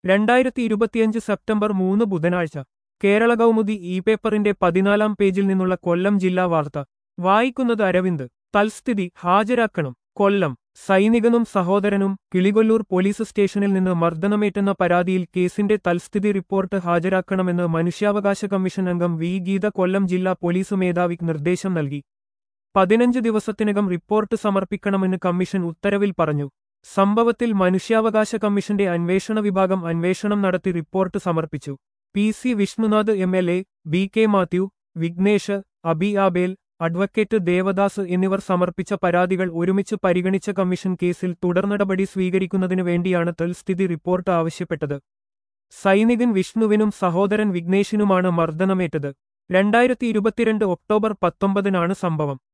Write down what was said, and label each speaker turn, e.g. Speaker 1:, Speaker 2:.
Speaker 1: രണ്ടായിരത്തി ഇരുപത്തിയഞ്ച് സെപ്റ്റംബർ മൂന്ന് ബുധനാഴ്ച കേരള കൗമുദി ഇ പേപ്പറിന്റെ പതിനാലാം പേജിൽ നിന്നുള്ള കൊല്ലം ജില്ലാ വാർത്ത വായിക്കുന്നത് അരവിന്ദ് തൽസ്ഥിതി ഹാജരാക്കണം കൊല്ലം സൈനികനും സഹോദരനും കിളികൊല്ലൂർ പോലീസ് സ്റ്റേഷനിൽ നിന്ന് മർദ്ദനമേറ്റെന്ന പരാതിയിൽ കേസിന്റെ തൽസ്ഥിതി റിപ്പോർട്ട് ഹാജരാക്കണമെന്ന് മനുഷ്യാവകാശ കമ്മീഷൻ അംഗം വി ഗീത കൊല്ലം ജില്ലാ പോലീസ് മേധാവിക്ക് നിർദ്ദേശം നൽകി പതിനഞ്ച് ദിവസത്തിനകം റിപ്പോർട്ട് സമർപ്പിക്കണമെന്ന് കമ്മീഷൻ ഉത്തരവിൽ പറഞ്ഞു സംഭവത്തിൽ മനുഷ്യാവകാശ കമ്മീഷന്റെ അന്വേഷണ വിഭാഗം അന്വേഷണം നടത്തി റിപ്പോർട്ട് സമർപ്പിച്ചു P C Vishnunath M L A B K Mathew Vignesh Abi Abel advocate Devadas എന്നിവർ സമർപ്പിച്ച പരാതികൾ ഒരുമിച്ച് പരിഗണിച്ച കമ്മീഷൻ കേസിൽ തുടർനടപടി സ്വീകരിക്കുന്നതിനു വേണ്ടിയാണ് തൽസ്ഥിതി റിപ്പോർട്ട് ആവശ്യപ്പെട്ടത് സൈനികൻ വിഷ്ണുവിനും സഹോദരൻ വിഘ്നേഷിനുമാണ് മർദ്ദനമേറ്റത് രണ്ടായിരത്തി ഇരുപത്തിരണ്ട് ഒക്ടോബർ പത്തൊമ്പതിനാണ് സംഭവം